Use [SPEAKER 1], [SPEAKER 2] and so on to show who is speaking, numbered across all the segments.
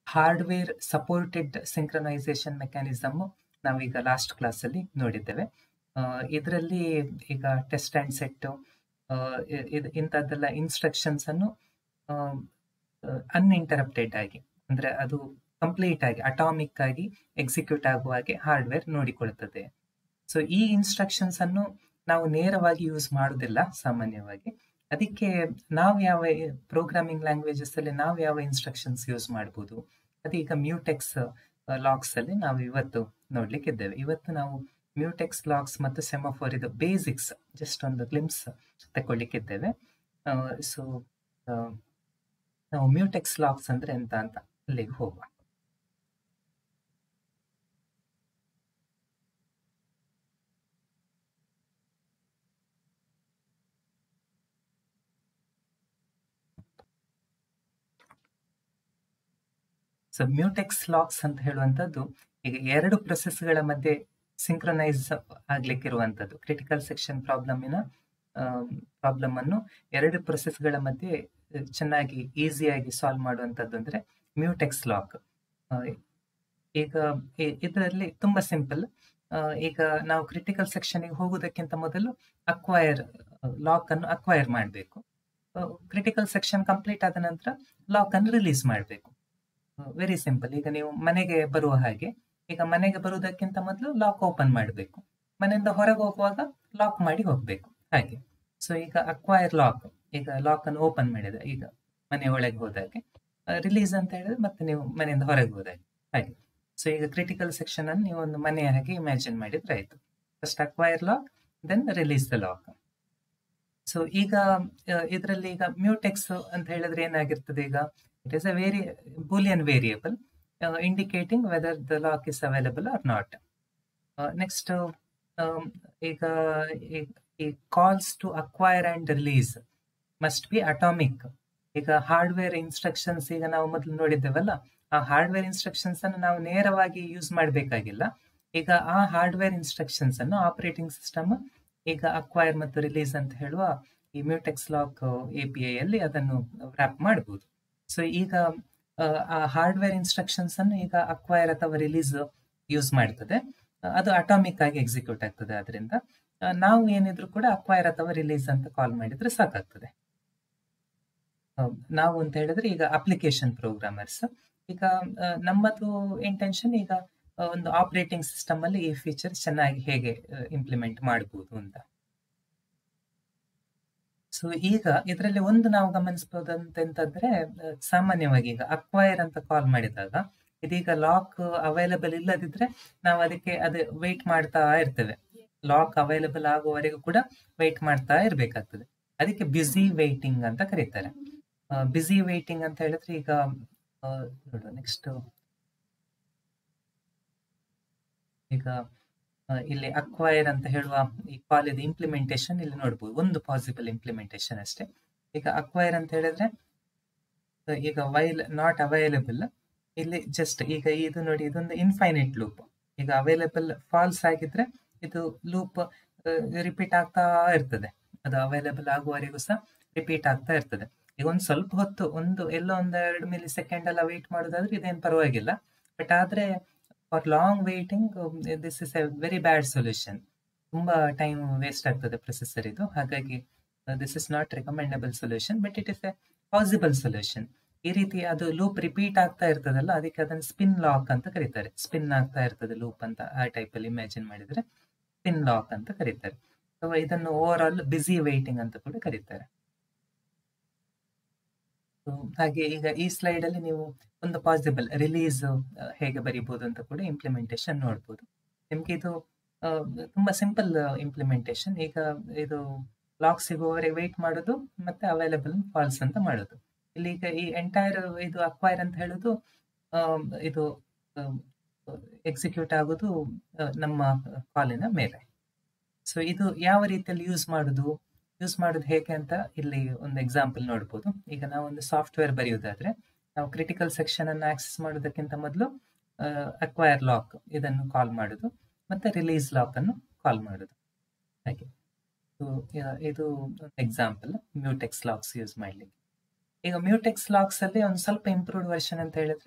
[SPEAKER 1] hardware supported synchronization mechanism ನಾವೀಗ last ಕ್ಲಾಸಲ್ಲಿ ನೋಡಿದ್ದೇವೆ ಇದರಲ್ಲಿ ಈಗ ಟೆಸ್ಟ್ ಆ್ಯಂಡ್ ಸೆಟ್ ಇಂಥದ್ದೆಲ್ಲ ಇನ್ಸ್ಟ್ರಕ್ಷನ್ಸ್ ಅನ್ನು ಅನ್ಇಂಟರಪ್ಟೆಡ್ ಆಗಿ ಅಂದ್ರೆ ಅದು ಕಂಪ್ಲೀಟ್ ಆಗಿ ಅಟಾಮಿಕ್ ಆಗಿ ಎಕ್ಸಿಕ್ಯೂಟ್ ಆಗುವ ಹಾಗೆ ಹಾರ್ಡ್ವೇರ್ ನೋಡಿಕೊಳ್ಳುತ್ತದೆ ಸೊ ಈ ಇನ್ಸ್ಟ್ರಕ್ಷನ್ಸ್ ಅನ್ನು ನಾವು ನೇರವಾಗಿ ಯೂಸ್ ಮಾಡುವುದಿಲ್ಲ ಸಾಮಾನ್ಯವಾಗಿ ಅದಕ್ಕೆ ನಾವು ಯಾವ ಪ್ರೋಗ್ರಾಮಿಂಗ್ ಲ್ಯಾಂಗ್ವೇಜಸ್ ಅಲ್ಲಿ ನಾವು ಯಾವ ಇನ್ಸ್ಟ್ರಕ್ಷನ್ಸ್ ಯೂಸ್ ಮಾಡ್ಬೋದು ಅದೀಗ ಮ್ಯೂಟೆಕ್ಸ್ ಲಾಕ್ಸ್ ಅಲ್ಲಿ ನಾವು ಇವತ್ತು ನೋಡ್ಲಿಕ್ಕಿದ್ದೇವೆ ಇವತ್ತು ನಾವು ಮ್ಯೂಟೆಕ್ಸ್ ಲಾಕ್ಸ್ ಮತ್ತು ಸೆಮಫೋರ್ ಇದು ಬೇಸಿಕ್ಸ್ ಜಸ್ಟ್ ಒಂದು ಗ್ಲಿಮ್ಸ್ ತಗೊಳ್ಳಿಕ್ಕಿದ್ದೇವೆ ಸೊ ನಾವು ಮ್ಯೂಟೆಕ್ಸ್ ಲಾಕ್ಸ್ ಅಂದ್ರೆ ಎಂತ ಅಂತ ಅಲ್ಲಿಗೆ ಹೋಗುವ ಸೊ ಮ್ಯೂಟೆಕ್ಸ್ ಲಾಕ್ಸ್ ಅಂತ ಹೇಳುವಂಥದ್ದು ಈಗ ಎರಡು ಪ್ರೊಸೆಸ್ಗಳ ಮಧ್ಯೆ ಸಿಂಕ್ರನೈಸ್ ಆಗ್ಲಿಕ್ಕಿರುವಂಥದ್ದು ಕ್ರಿಟಿಕಲ್ ಸೆಕ್ಷನ್ ಪ್ರಾಬ್ಲಮಿನ ಪ್ರಾಬ್ಲಮ್ ಅನ್ನು ಎರಡು ಪ್ರೊಸೆಸ್ಗಳ ಮಧ್ಯೆ ಚೆನ್ನಾಗಿ ಈಸಿಯಾಗಿ ಸಾಲ್ವ್ ಮಾಡುವಂಥದ್ದು ಅಂದ್ರೆ ಮ್ಯೂಟೆಕ್ಸ್ ಲಾಕ್ ಈಗ ಇದರಲ್ಲಿ ತುಂಬಾ ಸಿಂಪಲ್ ಈಗ ನಾವು ಕ್ರಿಟಿಕಲ್ ಸೆಕ್ಷನ್ಗೆ ಹೋಗುವುದಕ್ಕಿಂತ ಮೊದಲು ಅಕ್ವೈರ್ ಲಾಕ್ ಅನ್ನು ಅಕ್ವೈರ್ ಮಾಡಬೇಕು ಕ್ರಿಟಿಕಲ್ ಸೆಕ್ಷನ್ ಕಂಪ್ಲೀಟ್ ಆದ ನಂತರ ಲಾಕ್ ಅನ್ನು ರಿಲೀಸ್ ಮಾಡಬೇಕು ವೆರಿ ಸಿಂಪಲ್ ಈಗ ನೀವು ಮನೆಗೆ ಬರುವ ಹಾಗೆ ಈಗ ಮನೆಗೆ ಬರುವುದಕ್ಕಿಂತ ಮೊದಲು ಲಾಕ್ ಓಪನ್ ಮಾಡಬೇಕು ಮನೆಯಿಂದ ಹೊರಗೆ ಹೋಗುವಾಗ ಲಾಕ್ ಮಾಡಿ ಹೋಗ್ಬೇಕು ಹಾಗೆ ಸೊ ಈಗ ಅಕ್ವೈರ್ ಲಾಕ್ ಈಗ ಲಾಕ್ ಅನ್ನು ಓಪನ್ ಮಾಡಿದೆ ಈಗ ಮನೆ ಒಳಗೆ ಹೋದಾಗೆ ರಿಲೀಸ್ ಅಂತ ಹೇಳಿದ್ರೆ ಮತ್ತೆ ನೀವು ಮನೆಯಿಂದ ಹೊರಗೆ ಹೋದಾಗೆ ಹಾಗೆ ಸೊ ಈಗ ಕ್ರಿಟಿಕಲ್ ಸೆಕ್ಷನ್ ಅನ್ನು ನೀವು ಒಂದು ಮನೆಯ ಹಾಗೆ ಇಮ್ಯಾಜಿನ್ ಮಾಡಿದ್ರೆ ಆಯ್ತು first acquire lock then release the lock so ಈಗ ಇದರಲ್ಲಿ ಈಗ ಮ್ಯೂಟೆಕ್ಸ್ ಅಂತ ಹೇಳಿದ್ರೆ ಏನಾಗಿರ್ತದೆ ಈಗ it is a very boolean variable indicating whether the lock is available or not next ಈಗ ಈ calls to acquire and release must be atomic ಈಗ ಹಾರ್ಡ್ವೇರ್ ಇನ್ಸ್ಟ್ರಕ್ಷನ್ಸ್ ಈಗ ನಾವು ಮೊದಲು ನೋಡಿದ್ದೇವಲ್ಲ ಆ ಹಾರ್ಡ್ವೇರ್ ಇನ್ಸ್ಟ್ರಕ್ಷನ್ಸ್ ಅನ್ನು ನಾವು ನೇರವಾಗಿ ಯೂಸ್ ಮಾಡಬೇಕಾಗಿಲ್ಲ ಈಗ ಆ ಹಾರ್ಡ್ವೇರ್ ಇನ್ಸ್ಟ್ರಕ್ಷನ್ಸ್ ಅನ್ನು ಆಪರೇಟಿಂಗ್ ಸಿಸ್ಟಮ್ ಈಗ ಅಕ್ವೈರ್ ಮತ್ತು ರಿಲೀಸ್ ಅಂತ ಹೇಳುವ ಈ mutex lock A P I ಅಲ್ಲಿ ಅದನ್ನು ವ್ರಾಪ್ ಮಾಡಬಹುದು ಸೊ ಈಗ ಆ ಹಾರ್ಡ್ವೇರ್ ಇನ್ಸ್ಟ್ರಕ್ಷನ್ಸ್ ಅನ್ನು ಈಗ ಅಕ್ವೈರ್ ಅಥವಾ ರಿಲೀಸ್ ಯೂಸ್ ಮಾಡ್ತದೆ ಅದು ಅಟಾಮಿಕ್ ಆಗಿ ಎಕ್ಸಿಕ್ಯೂಟ್ ಆಗ್ತದೆ ಅದರಿಂದ ನಾವು ಏನಿದ್ರು ಕೂಡ ಅಕ್ವೈರ್ ಅಥವಾ ರಿಲೀಸ್ ಅಂತ ಕಾಲ್ ಮಾಡಿದ್ರೆ ಸಾಕಾಗ್ತದೆ ನಾವು ಅಂತ ಹೇಳಿದ್ರೆ ಈಗ ಅಪ್ಲಿಕೇಶನ್ ಪ್ರೋಗ್ರಾಮರ್ಸ್ ಈಗ ನಮ್ಮದು ಇಂಟೆನ್ಷನ್ ಈಗ ಒಂದು ಆಪರೇಟಿಂಗ್ ಸಿಸ್ಟಮ್ ಅಲ್ಲಿ ಈ ಫೀಚರ್ ಚೆನ್ನಾಗಿ ಹೇಗೆ ಇಂಪ್ಲಿಮೆಂಟ್ ಮಾಡಬಹುದು ಅಂತ ಸೊ ಈಗ ಇದರಲ್ಲಿ ಒಂದು ನಾವು ಗಮನಿಸಬಹುದಂತ ಎಂತಂದ್ರೆ ಸಾಮಾನ್ಯವಾಗಿ ಈಗ ಅಕ್ವೈರ್ ಅಂತ ಕಾಲ್ ಮಾಡಿದಾಗ ಇದೀಗ ಲಾಕ್ ಅವೈಲಬಲ್ ಇಲ್ಲದಿದ್ರೆ ನಾವು ಅದಕ್ಕೆ ಅದು ವೆಯ್ಟ್ ಮಾಡ್ತಾ ಇರ್ತೇವೆ ಲಾಕ್ ಅವೈಲಬಲ್ ಆಗುವವರೆಗೂ ಕೂಡ ವೆಯ್ಟ್ ಮಾಡ್ತಾ ಇರ್ಬೇಕಾಗ್ತದೆ ಅದಕ್ಕೆ ಬ್ಯುಸಿ ವೇಟಿಂಗ್ ಅಂತ ಕರೀತಾರೆ ಬ್ಯುಸಿ ವೇಟಿಂಗ್ ಅಂತ ಹೇಳಿದ್ರೆ ಈಗ ನೋಡುವ ನೆಕ್ಸ್ಟ್ ಈಗ ಇಲ್ಲಿ ಅಕ್ವೈರ್ ಅಂತ ಹೇಳುವ ಈ ಕಾಲೇಜ್ ಇಂಪ್ಲಿಮೆಂಟೇಶನ್ ಇಲ್ಲಿ ನೋಡ್ಬೋದು ಒಂದು ಪಾಸಿಬಲ್ ಇಂಪ್ಲಿಮೆಂಟೇಶನ್ ಅಷ್ಟೇ ಈಗ ಅಕ್ವೈರ್ ಅಂತ ಹೇಳಿದ್ರೆ ಈಗ ವೈಲ್ ನಾಟ್ ಅವೈಲಬಲ್ ಇಲ್ಲಿ ಜಸ್ಟ್ ಈಗ ಇದು ನೋಡಿ ಇದೊಂದು ಇನ್ಫೈನೈಟ್ ಲೂಪ್ ಈಗ ಅವೈಲಬಲ್ ಫಾಲ್ಸ್ ಆಗಿದ್ರೆ ಇದು ಲೂಪ್ ರಿಪೀಟ್ ಆಗ್ತಾ ಇರ್ತದೆ ಅದು ಅವೈಲಬಲ್ ಆಗುವವರೆಗೂ ಸಹ ರಿಪೀಟ್ ಆಗ್ತಾ ಇರ್ತದೆ ಈಗ ಒಂದು ಸ್ವಲ್ಪ ಹೊತ್ತು ಒಂದು ಎಲ್ಲೋ ಒಂದು ಎರಡು ಮಿಲಿ ಸೆಕೆಂಡ್ ಎಲ್ಲ ವೇಟ್ ಮಾಡೋದಾದ್ರೆ ಇದೇನು ಪರವಾಗಿಲ್ಲ ಬಟ್ ಆದ್ರೆ for long waiting this is a very bad solution ತುಂಬಾ ಟೈಮ್ ವೇಸ್ಟ್ ಆಗ್ತದೆ ಪ್ರೊಸೆಸರ್ ಇದು ಹಾಗಾಗಿ this is not recommendable solution but it is a possible solution ಈ ರೀತಿ ಅದು ಲೂಪ್ ರಿಪೀಟ್ ಆಗ್ತಾ ಇರ್ತದಲ್ಲ ಅದಕ್ಕೆ ಅದನ್ನು ಸ್ಪಿನ್ ಲಾಕ್ ಅಂತ ಕರೀತಾರೆ ಸ್ಪಿನ್ ಆಗ್ತಾ ಇರ್ತದೆ ಲೂಪ್ ಅಂತ ಆ ಟೈಪ್ ಅಲ್ಲಿ ಇಮ್ಯಾಜಿನ್ ಮಾಡಿದ್ರೆ ಸ್ಪಿನ್ ಲಾಕ್ ಅಂತ ಕರೀತಾರೆ ಅಥವಾ ಇದನ್ನು ಓವರ್ ಆಲ್ ಬಿಸಿ ವೇಟಿಂಗ್ ಅಂತ ಕೂಡ ಕರೀತಾರೆ ಹಾಗೆ ಈಗ ಈ ಸ್ಲೈಡ್ ಅಲ್ಲಿ ನೀವು ಒಂದು ಪಾಸಿಬಲ್ ರಿಲೀಸ್ ಹೇಗೆ ಬರೀಬಹುದು ಅಂತ ಕೂಡ ಇಂಪ್ಲಿಮೆಂಟೇಶನ್ ನೋಡ್ಬೋದು ನಿಮ್ಗೆ ಇದು ತುಂಬಾ ಸಿಂಪಲ್ ಇಂಪ್ಲಿಮೆಂಟೇಶನ್ ಈಗ ಇದು ಲಾಕ್ ಸಿಗುವವರೆಗೆ ವೇಟ್ ಮಾಡೋದು ಮತ್ತೆ ಅವೈಲಬಲ್ ಫಾಲ್ಸ್ ಅಂತ ಮಾಡೋದು ಇಲ್ಲಿ ಈಗ ಈ ಎಂಟೈರ್ ಇದು ಅಕ್ವೈರ್ ಅಂತ ಹೇಳೋದು ಇದು ಎಕ್ಸಿಕ್ಯೂಟ್ ಆಗೋದು ನಮ್ಮ ಕಾಲಿನ ಮೇಲೆ ಸೊ ಇದು ಯಾವ ರೀತಿಯಲ್ಲಿ ಯೂಸ್ ಮಾಡೋದು ಯೂಸ್ ಮಾಡೋದು ಹೇಗೆ ಅಂತ ಇಲ್ಲಿ ಒಂದು ಎಕ್ಸಾಂಪಲ್ ನೋಡ್ಬೋದು ಈಗ ನಾವು ಒಂದು ಸಾಫ್ಟ್ವೇರ್ ಬರೆಯೋದಾದ್ರೆ ನಾವು ಕ್ರಿಟಿಕಲ್ ಸೆಕ್ಷನ್ ಅನ್ನು ಆಕ್ಸೆಸ್ ಮಾಡೋದಕ್ಕಿಂತ ಮೊದಲು ಅಕ್ವೈರ್ ಲಾಕ್ ಇದನ್ನು ಕಾಲ್ ಮಾಡೋದು ಮತ್ತೆ ರಿಲೀಸ್ ಲಾಕ್ ಅನ್ನು ಕಾಲ್ ಮಾಡೋದು ಹಾಗೆ ಇದು ಎಕ್ಸಾಂಪಲ್ ಮ್ಯೂಟೆಕ್ಸ್ ಲಾಕ್ಸ್ ಯೂಸ್ ಮಾಡ್ಲಿಕ್ಕೆ ಈಗ ಮ್ಯೂಟೆಕ್ಸ್ ಲಾಕ್ಸ್ ಅಲ್ಲಿ ಒಂದು ಸ್ವಲ್ಪ ಇಂಪ್ರೂವ್ಡ್ ವರ್ಷನ್ ಅಂತ ಹೇಳಿದ್ರೆ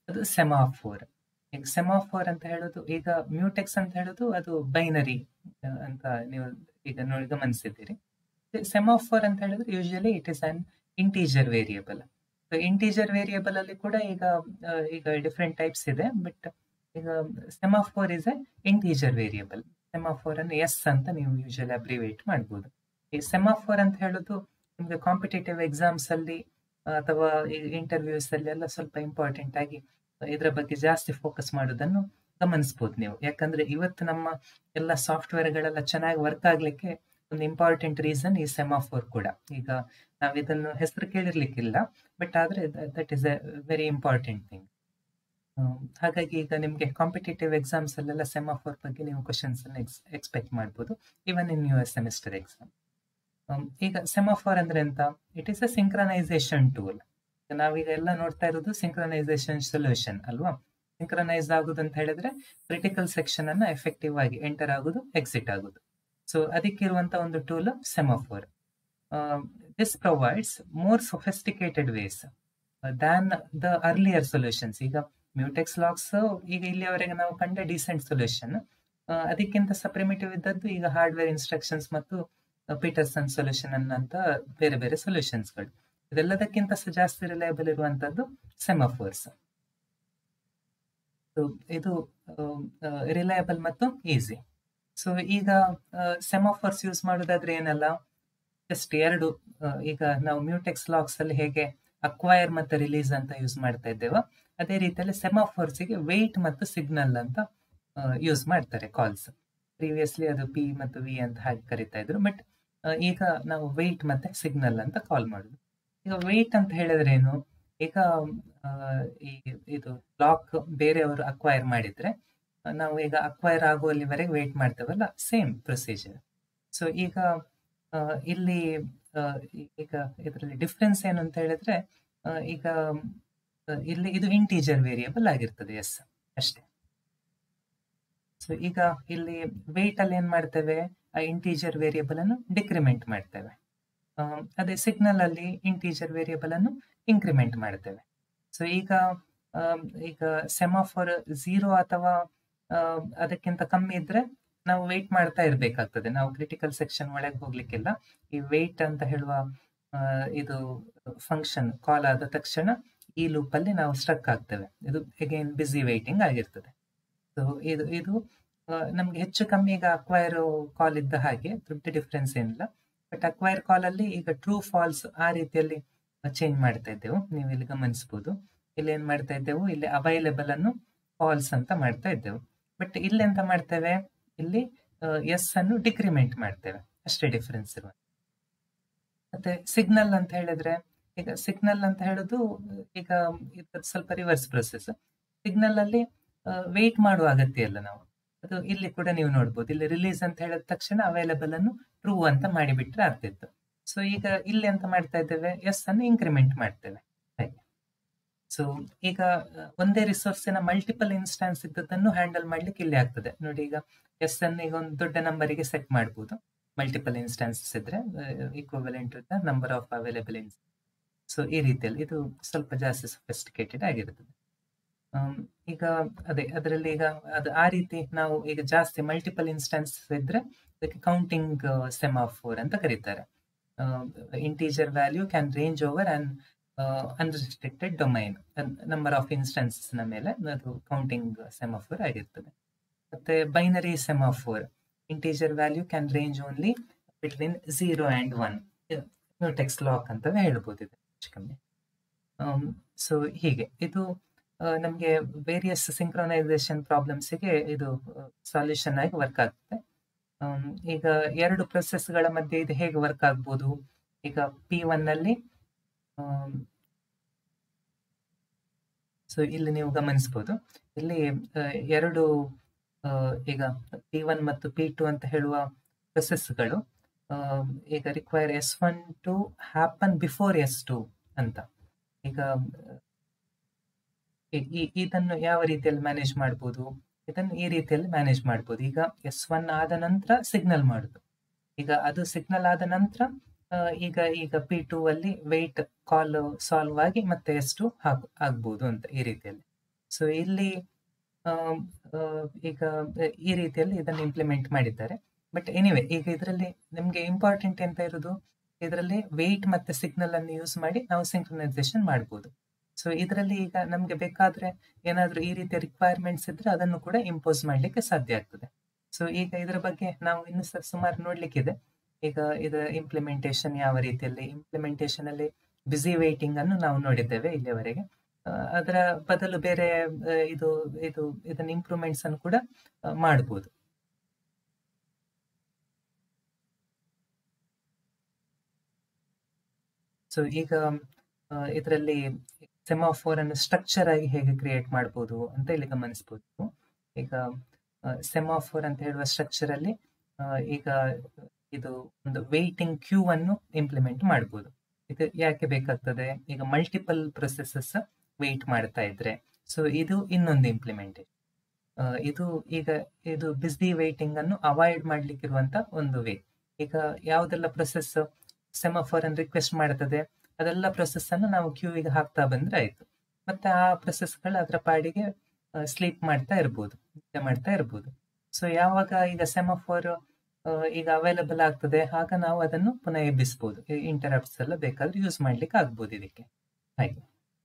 [SPEAKER 1] ಅದು ಸೆಮಾಫೋರ್ ಈಗ ಸೆಮಾಫೋರ್ ಅಂತ ಹೇಳೋದು ಈಗ ಮ್ಯೂಟೆಕ್ಸ್ ಅಂತ ಹೇಳೋದು ಅದು ಬೈನರಿ ಅಂತ ನೀವು ಈಗ ನೋಡಿ ಗಮನಿಸಿದ್ದೀರಿ ಸೆಮಾಫೋರ್ ಅಂತ ಹೇಳಿದ್ರೆ usually it is an integer variable integer variable ಅಲ್ಲಿ ಕೂಡ ಈಗ ಆ, ಈಗ ಡಿಫ್ರೆಂಟ್ ಟೈಪ್ಸ್ ಇದೆ ಬಟ್ ಈಗ semaphore is a integer variable semaphore ಅನ್ನು ಎಸ್ ಅಂತ ನೀವು ಯೂಶಲಿ ಅಬ್ರಿವೇಟ್ ಮಾಡ್ಬೋದು ಈ ಸೆಮಾಫೋರ್ ಅಂತ ಹೇಳೋದು ನಿಮಗೆ ಕಾಂಪಿಟೇಟಿವ್ ಎಕ್ಸಾಮ್ಸ್ ಅಲ್ಲಿ ಆ, ಅಥವಾ ಇಂಟರ್ವ್ಯೂಸ್ ಅಲ್ಲಿ ಎಲ್ಲ ಸ್ವಲ್ಪ ಇಂಪಾರ್ಟೆಂಟ್ ಆಗಿ ಇದರ ಬಗ್ಗೆ ಜಾಸ್ತಿ ಫೋಕಸ್ ಮಾಡೋದನ್ನು ಗಮನಿಸಬಹುದು ನೀವು ಯಾಕಂದ್ರೆ ಇವತ್ತು ನಮ್ಮ ಎಲ್ಲ ಸಾಫ್ಟ್ವೇರ್ಗಳೆಲ್ಲ ಚೆನ್ನಾಗಿ ವರ್ಕ್ ಆಗ್ಲಿಕ್ಕೆ ಒಂದು ಇಂಪಾರ್ಟೆಂಟ್ ರೀಸನ್ ಈ ಸೆಮಾಫೋರ್ ಕೂಡ ಈಗ ನಾವು ಇದನ್ನು ಹೆಸರು ಕೇಳಿರ್ಲಿಕ್ಕಿಲ್ಲ ಬಟ್ ಆದ್ರೆ that is a very important thing ಹಾಗಾಗಿ ಈಗ ನಿಮಗೆ ಕಾಂಪಿಟೇಟಿವ್ ಎಕ್ಸಾಮ್ಸ್ ಅಲ್ಲೆಲ್ಲ ಸೆಮಾಫೋರ್ ಬಗ್ಗೆ ನೀವು ಕ್ವಶನ್ಸ್ ಅನ್ನು ಎಕ್ಸ್ಪೆಕ್ಟ್ ಮಾಡ್ಬೋದು even in your semester exam ಈಗ ಸೆಮಾಫೋರ್ ಅಂದ್ರೆ ಎಂತ it is a synchronization tool ನಾವೀಗ ಎಲ್ಲ ನೋಡ್ತಾ ಇರೋದು ಸಿಂಕ್ರನೈಸೇಷನ್ ಸೊಲ್ಯೂಷನ್ ಅಲ್ವಾ ಸಿಂಕ್ರನೈಸ್ ಆಗುದು ಅಂತ ಹೇಳಿದ್ರೆ ಕ್ರಿಟಿಕಲ್ ಸೆಕ್ಷನ್ ಅನ್ನ ಎಫೆಕ್ಟಿವ್ ಆಗಿ ಎಂಟರ್ ಆಗುದು ಎಕ್ಸಿಟ್ ಆಗುದು ಸೊ ಅದಕ್ಕಿರುವಂತ ಒಂದು tool semaphore this provides more sophisticated ways than the earlier solutions ಈಗ ಮ್ಯೂಟೆಕ್ಸ್ ಲಾಕ್ಸ್ ಈಗ ಇಲ್ಲಿಯವರೆಗೆ ನಾವು ಕಂಡ ಡಿಸೆಂಟ್ ಸೊಲ್ಯೂಷನ್ ಅದಕ್ಕಿಂತ ಸಹ ಪ್ರಿಮಿಟಿವ್ ಇದ್ದದ್ದು ಈಗ ಹಾರ್ಡ್ವೇರ್ ಇನ್ಸ್ಟ್ರಕ್ಷನ್ಸ್ ಮತ್ತು ಪೀಟರ್ಸನ್ ಸೊಲ್ಯೂಷನ್ ಅನ್ನಂತ ಬೇರೆ ಬೇರೆ ಸೊಲ್ಯೂಷನ್ಸ್ಗಳು ಇದೆಲ್ಲದಕ್ಕಿಂತ ಸಹ ಜಾಸ್ತಿ ರಿಲಯಬಲ್ ಇರುವಂತದ್ದು ಸೆಮಾಫೋರ್ಸ್ ಇದು ರಿಲಯಬಲ್ ಮತ್ತು ಈಸಿ ಸೊ ಈಗ ಸೆಮಾಫೋರ್ಸ್ ಯೂಸ್ ಮಾಡೋದಾದ್ರೆ ಏನಲ್ಲ ಜಸ್ಟ್ ಎರಡು ಆ, ಈಗ ನಾವು ಮ್ಯೂಟೆಕ್ಸ್ ಲಾಕ್ಸ್ ಅಲ್ಲಿ ಹೇಗೆ ಅಕ್ವೈರ್ ಮತ್ತು ರಿಲೀಸ್ ಅಂತ ಯೂಸ್ ಮಾಡ್ತಾ ಇದ್ದೇವೆ ಅದೇ ರೀತಿಯಲ್ಲಿ ಸೆಮಾಫೋರ್ಸ್ಗೆ ವೆಯ್ಟ್ ಮತ್ತು ಸಿಗ್ನಲ್ ಅಂತ ಯೂಸ್ ಮಾಡ್ತಾರೆ ಕಾಲ್ಸ್ ಪ್ರೀವಿಯಸ್ಲಿ ಅದು ಪಿ ಮತ್ತು ವಿ ಅಂತ ಹಾಗೆ ಕರಿತಾ ಇದ್ರು ಬಟ್ ಈಗ ನಾವು ವೆಯ್ಟ್ ಮತ್ತೆ ಸಿಗ್ನಲ್ ಅಂತ ಕಾಲ್ ಮಾಡುದು ಈಗ ವೆಯ್ಟ್ ಅಂತ ಹೇಳಿದ್ರೆ ಏನು ಈಗ ಆ, ಈ ಇದು ಲಾಕ್ ಬೇರೆಯವರು ಅಕ್ವೈರ್ ಮಾಡಿದ್ರೆ ಆ, ನಾವು ಈಗ ಅಕ್ವೈರ್ ಆಗುವಲ್ಲಿವರೆಗೆ ವೆಯ್ಟ್ ಮಾಡ್ತೇವಲ್ಲ ಸೇಮ್ ಪ್ರೊಸೀಜರ್ ಸೊ ಈಗ ಆ, ಇಲ್ಲಿ ಆ, ಈಗ ಇದರಲ್ಲಿ ಡಿಫ್ರೆನ್ಸ್ ಏನು ಅಂತ ಹೇಳಿದ್ರೆ ಆ, ಈಗ ಆ, ಇಲ್ಲಿ ಇದು ಇಂಟೀಜರ್ ವೇರಿಯಬಲ್ ಆಗಿರ್ತದೆ ಎಸ್ ಅಷ್ಟೇ ಸೊ ಈಗ ಇಲ್ಲಿ ವೆಯ್ಟ್ ಅಲ್ಲಿ ಏನ್ ಮಾಡ್ತೇವೆ ಆ ಇಂಟೀಜರ್ ವೇರಿಯಬಲ್ ಅನ್ನು ಡಿಕ್ರಿಮೆಂಟ್ ಮಾಡ್ತೇವೆ ಆ, ಅದೇ ಸಿಗ್ನಲ್ ಅಲ್ಲಿ ಇಂಟೀಜರ್ ವೇರಿಯಬಲ್ ಅನ್ನು ಇನ್ಕ್ರಿಮೆಂಟ್ ಮಾಡ್ತೇವೆ ಸೊ ಈಗ ಆ, ಈಗ ಸೆಮಾಫೋರ್ ಝೀರೋ ಅಥವಾ ಆ, ಅದಕ್ಕಿಂತ ಕಮ್ಮಿ ಇದ್ರೆ ನಾವು ವೆಯ್ಟ್ ಮಾಡ್ತಾ ಇರ್ಬೇಕಾಗ್ತದೆ ನಾವು ಕ್ರಿಟಿಕಲ್ ಸೆಕ್ಷನ್ ಒಳಗೆ ಹೋಗ್ಲಿಕ್ಕಿಲ್ಲ ಈ ವೆಯ್ಟ್ ಅಂತ ಹೇಳುವ ಆ, ಇದು ಫಂಕ್ಷನ್ ಕಾಲ್ ಆದ ತಕ್ಷಣ ಈ ಲೂಪ್ ಅಲ್ಲಿ ನಾವು ಸ್ಟ್ರಕ್ ಆಗ್ತೇವೆ ಇದು ಅಗೈನ್ ಬಿಸಿ ವೇಟಿಂಗ್ ಆಗಿರ್ತದೆ ಸೊ ಇದು ಇದು ಆ, ನಮ್ಗೆ ಹೆಚ್ಚು ಕಮ್ಮಿ ಈಗ ಅಕ್ವೈರ್ ಕಾಲ್ ಇದ್ದ ಹಾಗೆ ದೊಡ್ಡ ಡಿಫ್ರೆನ್ಸ್ ಏನಿಲ್ಲ ಬಟ್ ಅಕ್ವೈರ್ ಕಾಲ್ ಅಲ್ಲಿ ಈಗ ಟ್ರೂ ಫಾಲ್ಸ್ ಆ ರೀತಿಯಲ್ಲಿ ಚೇಂಜ್ ಮಾಡ್ತಾ ಇದ್ದೆವು ನೀವು ಇಲ್ಲಿ ಗಮನಿಸಬಹುದು ಇಲ್ಲಿ ಏನ್ ಮಾಡ್ತಾ ಇದ್ದೆವು ಇಲ್ಲಿ ಅವೈಲೇಬಲ್ ಅನ್ನು ಫಾಲ್ಸ್ ಅಂತ ಮಾಡ್ತಾ ಇದ್ದೆವು ಬಟ್ ಇಲ್ಲಿ ಎಂತ ಮಾಡ್ತೇವೆ ಇಲ್ಲಿ ಎಸ್ ಅನ್ನು ಡಿಕ್ರಿಮೆಂಟ್ ಮಾಡ್ತೇವೆ ಅಷ್ಟೇ ಡಿಫ್ರೆನ್ಸ್ ಇರುವ ಮತ್ತೆ ಸಿಗ್ನಲ್ ಅಂತ ಹೇಳಿದ್ರೆ ಈಗ ಸಿಗ್ನಲ್ ಅಂತ ಹೇಳೋದು ಈಗ ಇದು ಸ್ವಲ್ಪ ರಿವರ್ಸ್ ಪ್ರೊಸೆಸ್ ಸಿಗ್ನಲ್ ಅಲ್ಲಿ ವೆಯ್ಟ್ ಮಾಡುವ ಅಗತ್ಯ ಇಲ್ಲ ನಾವು ಅದು ಇಲ್ಲಿ ಕೂಡ ನೀವು ನೋಡ್ಬೋದು ಇಲ್ಲಿ ರಿಲೀಸ್ ಅಂತ ಹೇಳಿದ ತಕ್ಷಣ ಅವೈಲೇಬಲ್ ಅನ್ನು ಟ್ರೂ ಅಂತ ಮಾಡಿಬಿಟ್ರೆ ಆಗ್ತಿತ್ತು ಸೊ ಈಗ ಇಲ್ಲಿ ಅಂತ ಮಾಡ್ತಾ ಇದ್ದೇವೆ ಎಸ್ ಅನ್ನು ಇನ್ಕ್ರಿಮೆಂಟ್ ಮಾಡ್ತೇವೆ ಹಾಗೆ ಸೊ ಈಗ ಆ, ಒಂದೇ ರಿಸೋರ್ಸಿನ ಮಲ್ಟಿಪಲ್ ಇನ್ಸ್ಟಾನ್ಸ್ ಇದ್ದದನ್ನು ಹ್ಯಾಂಡಲ್ ಮಾಡ್ಲಿಕ್ಕೆ ಇಲ್ಲಿ ಆಗ್ತದೆ ನೋಡಿ ಈಗ ಎಸ್ ಅನ್ನು ಈಗ ಒಂದು ದೊಡ್ಡ ನಂಬರಿಗೆ ಸೆಟ್ ಮಾಡ್ಬೋದು ಮಲ್ಟಿಪಲ್ ಇನ್ಸ್ಟಾನ್ಸಸ್ ಇದ್ರೆ equivalent with number of available ಇನ್ಸ್ ಸೊ ಈ ರೀತಿಯಲ್ಲಿ ಇದು ಸ್ವಲ್ಪ ಜಾಸ್ತಿ ಸೊಫಿಸ್ಟಿಕೇಟೆಡ್ ಆಗಿರುತ್ತದೆ ಆಮ್, ಈಗ ಅದೇ ಅದರಲ್ಲಿ ಈಗ ಅದು ಆ ರೀತಿ ನಾವು ಈಗ ಜಾಸ್ತಿ ಮಲ್ಟಿಪಲ್ ಇನ್ಸ್ಟೆನ್ಸ್ ಇದ್ರೆ ಅದಕ್ಕೆ ಕೌಂಟಿಂಗ್ ಸೆಮಾಫೋರ್ ಅಂತ ಕರೀತಾರೆ integer value can range over and unrestricted domain number of instances ನ ಮೇಲೆ ಅದು ಕೌಂಟಿಂಗ್ ಸೆಮಾಫೋರ್ ಆಗಿರ್ತದೆ ಮತ್ತೆ binary semaphore integer value can range only between zero and one mutex lock ಅಂತಲೇ ಹೇಳ್ಬೋದು ಇದು ಹೆಚ್ಚು ಕಮ್ಮಿ ಸೊ ಹೀಗೆ ಇದು ನಮಗೆ ವೇರಿಯಸ್ ಸಿಂಕ್ರನೈಸೇಷನ್ ಪ್ರಾಬ್ಲಮ್ಸ್ಗೆ ಇದು ಸಾಲ್ಯೂಷನ್ ಆಗಿ ವರ್ಕ್ ಆಗುತ್ತೆ ಆಮ್, ಈಗ ಎರಡು ಪ್ರೊಸೆಸ್ಗಳ ಮಧ್ಯೆ ಇದು ಹೇಗೆ ವರ್ಕ್ ಆಗ್ಬೋದು ಈಗ ಪಿ ಒನ್ ಅಲ್ಲಿ ಸೊ ಇಲ್ಲಿ ನೀವು ಗಮನಿಸಬಹುದು ಇಲ್ಲಿ ಆ, ಎರಡು ಆ, ಈಗ ಪಿ ಒನ್ ಮತ್ತು ಪಿ ಟು ಅಂತ ಹೇಳುವ ಪ್ರೊಸೆಸ್ಗಳು ಈಗ require S one to happen before S two ಅಂತ ಈಗ ಈ- ಈ- ಇದನ್ನು ಯಾವ ರೀತಿಯಲ್ಲಿ ಮ್ಯಾನೇಜ್ ಮಾಡ್ಬೋದು ಇದನ್ನು ಈ ರೀತಿಯಲ್ಲಿ ಮ್ಯಾನೇಜ್ ಮಾಡ್ಬೋದು ಈಗ ಎಸ್ ಒನ್ ಆದ ನಂತರ ಸಿಗ್ನಲ್ ಮಾಡುದು ಈಗ ಅದು ಸಿಗ್ನಲ್ ಆದ ನಂತರ ಆ, ಈಗ ಈಗ ಪಿ ಟೂ ಅಲ್ಲಿ ವೆಯ್ಟ್ ಕಾಲ್ ಸಾಲ್ವ್ ಆಗಿ ಮತ್ತೆ ಎಸ್ ಟು ಆಗ್ಬೋದು ಅಂತ ಈ ರೀತಿಯಲ್ಲಿ ಸೊ ಇಲ್ಲಿ ಆಮ್, ಆ, ಈಗ ಈ ರೀತಿಯಲ್ಲಿ ಇದನ್ನು ಇಂಪ್ಲಿಮೆಂಟ್ ಮಾಡಿದ್ದಾರೆ ಬಟ್ ಎನಿವೆ ಈಗ ಇದರಲ್ಲಿ ನಿಮಗೆ ಇಂಪಾರ್ಟೆಂಟ್ ಅಂತ ಇರೋದು ಇದರಲ್ಲಿ ವೆಯ್ಟ್ ಮತ್ತೆ ಸಿಗ್ನಲ್ ಅನ್ನು ಯೂಸ್ ಮಾಡಿ ನಾವು ಸಿಂಕ್ರನೈಸೇಷನ್ ಮಾಡ್ಬೋದು ಸೊ ಇದರಲ್ಲಿ ಈಗ ನಮಗೆ ಬೇಕಾದ್ರೆ ಏನಾದರೂ ಈ ರೀತಿಯ ರಿಕ್ವೈರ್ಮೆಂಟ್ಸ್ ಇದ್ರೆ ಅದನ್ನು ಕೂಡ ಇಂಪೋಸ್ ಮಾಡಲಿಕ್ಕೆ ಸಾಧ್ಯ ಆಗ್ತದೆ ಸೊ ಈಗ ಇದರ ಬಗ್ಗೆ ನಾವು ಇನ್ನು ಸ- ಸುಮಾರು ನೋಡ್ಲಿಕ್ಕಿದೆ ಈಗ ಇದರ ಇಂಪ್ಲಿಮೆಂಟೇಷನ್ ಯಾವ ರೀತಿಯಲ್ಲಿ ಇಂಪ್ಲಿಮೆಂಟೇಷನ್ ಅಲ್ಲಿ ಬಿಸಿ ವೇಟಿಂಗ್ ಅನ್ನು ನಾವು ನೋಡಿದ್ದೇವೆ ಇಲ್ಲಿಯವರೆಗೆ ಆ, ಅದರ ಬದಲು ಬೇರೆ ಆ, ಇದು ಇದು ಇದನ್ನ ಇಂಪ್ರೂವ್ಮೆಂಟ್ಸ್ ಅನ್ನು ಕೂಡ ಆ, ಮಾಡ್ಬೋದು ಸೊ ಈಗ ಇದರಲ್ಲಿ ಸೆಮಾಫೋರ್ ಅನ್ನು ಸ್ಟ್ರಕ್ಚರ್ ಆಗಿ ಹೇಗೆ ಕ್ರಿಯೇಟ್ ಮಾಡ್ಬೋದು ಅಂತ ಇಲ್ಲಿ ಗಮನಿಸಬಹುದು ಈಗ ಸೆಮಾಫೋರ್ ಅಂತ ಹೇಳುವ ಸ್ಟ್ರಕ್ಚರ್ ಅಲ್ಲಿ ಆ, ಈಗ ಇದು ಒಂದು ವೇಟಿಂಗ್ ಕ್ಯೂ ಅನ್ನು ಇಂಪ್ಲಿಮೆಂಟ್ ಮಾಡ್ಬೋದು ಇದು ಯಾಕೆ ಬೇಕಾಗ್ತದೆ ಈಗ ಮಲ್ಟಿಪಲ್ ಪ್ರೊಸೆಸಸ್ ವೇಟ್ ಮಾಡ್ತಾ ಇದ್ರೆ ಸೊ ಇದು ಇನ್ನೊಂದು ಇಂಪ್ಲಿಮೆಂಟೇಷನ್ ಇದು ಈಗ ಇದು ಬಿಸಿ ವೇಟಿಂಗ್ ಅನ್ನು ಅವಾಯ್ಡ್ ಮಾಡ್ಲಿಕ್ಕಿರುವಂತ ಒಂದು ವೇ ಈಗ ಯಾವುದೆಲ್ಲ ಪ್ರೊಸೆಸ್ ಸೆಮಾಫೋರ್ ಅನ್ನು ರಿಕ್ವೆಸ್ಟ್ ಮಾಡ್ತದೆ ಅದೆಲ್ಲ ಪ್ರೊಸೆಸ್ ಅನ್ನು ನಾವು ಕ್ಯೂವಿಗೆ ಹಾಕ್ತಾ ಬಂದ್ರೆ ಆಯ್ತು ಮತ್ತೆ ಆ ಪ್ರೊಸೆಸ್ಗಳು ಅದರ ಪಾಡಿಗೆ ಸ್ಲೀಪ್ ಮಾಡ್ತಾ ಇರ್ಬೋದು ನಿದ್ದೆ ಮಾಡ್ತಾ ಇರ್ಬೋದು ಸೊ ಯಾವಾಗ ಈಗ ಸೆಮಾಫೋರ್ ಈಗ ಅವೈಲಬಲ್ ಆಗ್ತದೆ ಆಗ ನಾವು ಅದನ್ನು ಪುನಃ ಎಬ್ಬಿಸ್ಬೋದು ಇಂಟರಪ್ಟ್ಸ್ ಎಲ್ಲ ಬೇಕಾದ್ರೆ ಯೂಸ್ ಮಾಡ್ಲಿಕ್ಕೆ ಆಗ್ಬೋದು ಇದಕ್ಕೆ ಹಾಗೆ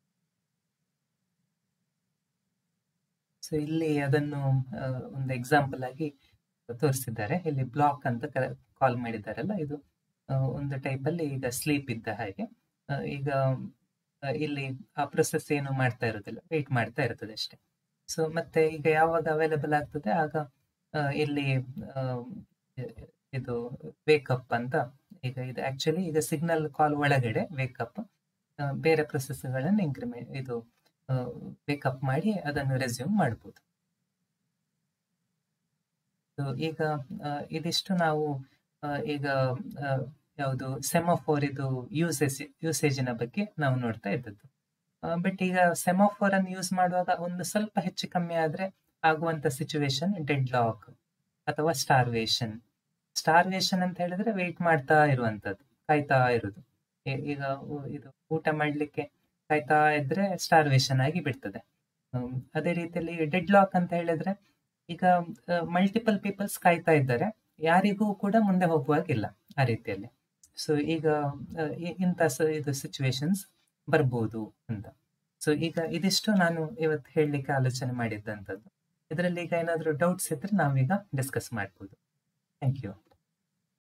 [SPEAKER 1] ಸೊ ಇಲ್ಲಿ ಅದನ್ನು ಆ, ಒಂದು ಎಕ್ಸಾಂಪಲ್ ಆಗಿ ತೋರಿಸಿದ್ದಾರೆ ಇಲ್ಲಿ ಬ್ಲಾಕ್ ಅಂತ ಕಾಲ್ ಮಾಡಿದ್ದಾರಲ್ಲ ಇದು ಆ, ಒಂದು ಟೈಪ್ ಅಲ್ಲಿ ಈಗ ಸ್ಲೀಪ್ ಇದ್ದ ಹಾಗೆ ಆ, ಈಗ ಆ, ಇಲ್ಲಿ ಆ ಪ್ರೊಸೆಸ್ ಏನು ಮಾಡ್ತಾ ಇರೋದಿಲ್ಲ ವೇಟ್ ಮಾಡ್ತಾ ಇರ್ತದೆ ಅಷ್ಟೇ ಸೊ ಮತ್ತೆ ಈಗ ಯಾವಾಗ ಅವೈಲಬಲ್ ಆಗ್ತದೆ ಆಗ ಆ, ಇಲ್ಲಿ ಆ, ಇದು ವೇಕಪ್ ಅಂತ ಈಗ ಇದು ಆಕ್ಚುಲಿ ಈಗ ಸಿಗ್ನಲ್ ಕಾಲ್ ಒಳಗಡೆ ವೇಕಪ್ ಬೇರೆ ಪ್ರೊಸೆಸ್ಗಳನ್ನು ಇಂಕ್ರಿಮೆಂಟ್ ಇದು ವೇಕಪ್ ಮಾಡಿ ಅದನ್ನು ರೆಸ್ಯೂಮ್ ಮಾಡ್ಬೋದು So, ಈಗ ಆ, ಇದಿಷ್ಟು ನಾವು ಆ, ಈಗ ಆ, ಯಾವುದು ಸೆಮಾಫೋರ್ ಇದು ಯೂಸೇಜ್ ಯೂಸೇಜಿನ ಬಗ್ಗೆ ನಾವು ನೋಡ್ತಾ ಇದ್ದದ್ದು ಬಟ್ ಈಗ ಸೆಮಾಫೋರ್ ಅನ್ನು ಯೂಸ್ ಮಾಡುವಾಗ ಒಂದು ಸ್ವಲ್ಪ ಹೆಚ್ಚು ಕಮ್ಮಿ ಆದ್ರೆ ಆಗುವಂತ ಸಿಚುವೇಶನ್ ಡೆಡ್ ಲಾಕ್ ಅಥವಾ ಸ್ಟಾರ್ವೇಷನ್ ಸ್ಟಾರ್ವೇಷನ್ ಅಂತ ಹೇಳಿದ್ರೆ ವೆಯ್ಟ್ ಮಾಡ್ತಾ ಇರುವಂತದ್ದು ಕಾಯ್ತಾ ಇರುದು ಈ- ಈಗ ಉ- ಇದು ಊಟ ಮಾಡ್ಲಿಕ್ಕೆ ಕಾಯ್ತಾ ಇದ್ರೆ ಸ್ಟಾರ್ವೇಷನ್ ಆಗಿ ಬಿಡ್ತದೆ ಹ್ಮ್, ಅದೇ ರೀತಿಯಲ್ಲಿ ಡೆಡ್ ಲಾಕ್ ಅಂತ ಹೇಳಿದ್ರೆ ಈಗ ಮಲ್ಟಿಪಲ್ ಪೀಪಲ್ಸ್ ಕಾಯ್ತಾ ಇದ್ದಾರೆ ಯಾರಿಗೂ ಕೂಡ ಮುಂದೆ ಹೋಗುವಾಗಿಲ್ಲ ಆ ರೀತಿಯಲ್ಲಿ ಸೊ ಈಗ ಆ, ಇ- ಇಂಥ ಸ- ಇದು ಸಿಚುವೇಶನ್ಸ್ ಬರ್ಬೋದು ಅಂತ ಸೊ ಈಗ ಇದಿಷ್ಟು ನಾನು ಇವತ್ತು ಹೇಳಲಿಕ್ಕೆ ಆಲೋಚನೆ ಮಾಡಿದ್ದಂಥದ್ದು ಇದರಲ್ಲಿ ಈಗ ಏನಾದರೂ ಡೌಟ್ಸ್ ಇದ್ರೆ ನಾವೀಗ ಡಿಸ್ಕಸ್ ಮಾಡ್ಬೋದು ಥ್ಯಾಂಕ್ ಯು